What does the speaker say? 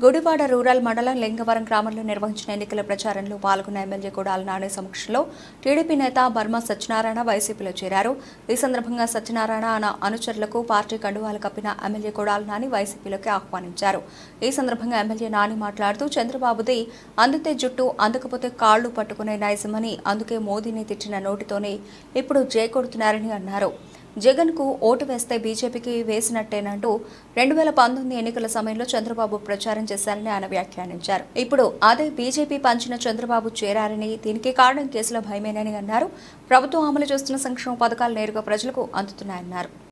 Gudivada rural మండలం లింగవరం గ్రామంలో నిర్వహించిన ఎన్నికల ప్రచారంలో పాల్గొన్న ఎమ్మెల్యే కొడాల నాని సమక్షంలో టీడీపీ నేత బర్మా సత్యనారాయణ వైసీపీలో చేరారు ఈ సందర్భంగా సత్యనారాయణ అన అనుచరులకు పార్టీ కండువాలు కప్పిన ఎమ్మెల్యే కొడాల నాని వైసీపీలోకి ఆహ్వానించారు ఈ సందర్భంగా ఎమ్మెల్యే నాని మాట్లాడుతూ చంద్రబాబుది అందితే జుట్టు అందకపోతే కాళ్లు పట్టుకునే నైజమని అందుకే మోదీని తిట్టిన నోటితోనే ఇప్పుడు జై కొడుతున్నారని అన్నారు జగన్ కు ఓటు వేస్తే బీజేపీకి వేసినట్టేనంటూ రెండు వేల పంతొమ్మిది ఎన్నికల సమయంలో చంద్రబాబు ప్రచారం చేశారని ఆయన వ్యాఖ్యానించారు ఇప్పుడు అదే బీజేపీ పంచిన చంద్రబాబు చేరారని దీనికి కారణం కేసుల భయమేనని అన్నారు ప్రభుత్వం అమలు చేస్తున్న సంక్షేమ పథకాలు నేరుగా ప్రజలకు అందుతున్నాయన్నారు